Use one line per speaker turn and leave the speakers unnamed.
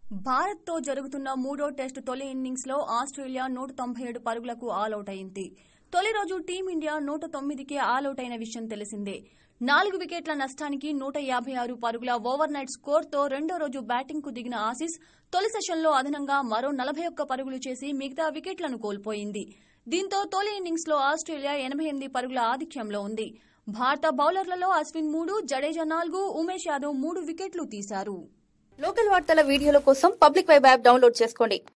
భారత్ తో జరుగుతున్న మూడో టెస్టు తొలి ఇన్నింగ్స్ లో ఆస్ట్రేలియా నూట తొంభై ఏడు పరుగులకు ఆలౌట్ అయింది తొలి రోజు టీమిండియా నూట తొమ్మిదికే ఆలౌట్ అయిన విషయం తెలిసిందే నాలుగు వికెట్ల నష్టానికి నూట యాభై ఆరు పరుగుల ఓవర్ నైట్ స్కోర్తో రెండో రోజు బ్యాటింగ్ కు దిగిన ఆసీస్ తొలి సెషన్లో అదనంగా మరో నలభై ఒక్క పరుగులు చేసి మిగతా వికెట్లను కోల్పోయింది దీంతో తొలి ఇన్నింగ్స్ లో ఆస్ట్రేలియా ఎనభై ఎనిమిది పరుగుల ఆధిక్యంలో ఉంది భారత బౌలర్లలో అశ్విన్ మూడు జడేజా నాలుగు ఉమేష్ యాదవ్ మూడు వికెట్లు తీశారు
లోకల్ వార్తల వీడియోల కోసం పబ్లిక్ వెబ్ యాప్ డౌన్లోడ్ చేసుకోండి